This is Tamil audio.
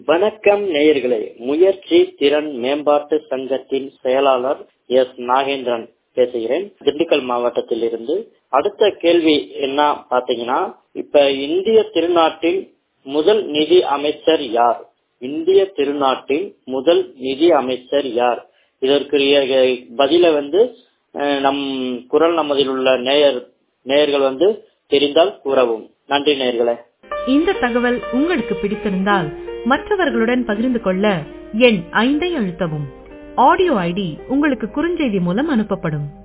வணக்கம் நேயர்களே முயற்சி திறன் மேம்பாட்டு சங்கத்தின் செயலாளர் எஸ் நாகேந்திரன் பேசுகிறேன் திண்டுக்கல் மாவட்டத்தில் இருந்து அடுத்த கேள்வி என்ன பாத்தீங்கன்னா இப்ப இந்திய திருநாட்டின் முதல் நிதி அமைச்சர் யார் இந்திய திருநாட்டின் முதல் நிதி அமைச்சர் யார் இதற்குரிய பதில வந்து அஹ், நம் குரல் நமதில் உள்ள நேயர் நேயர்கள் வந்து தெரிந்தால் கூறவும் நன்றி நேயர்களே இந்த தகவல் உங்களுக்கு பிடித்திருந்தால் மற்றவர்களுடன் பகிர்ந்து கொள்ள எண் ஐந்தை அழுத்தவும் ஆடியோ ஐடி உங்களுக்கு குறுஞ்செய்தி மூலம் அனுப்பப்படும்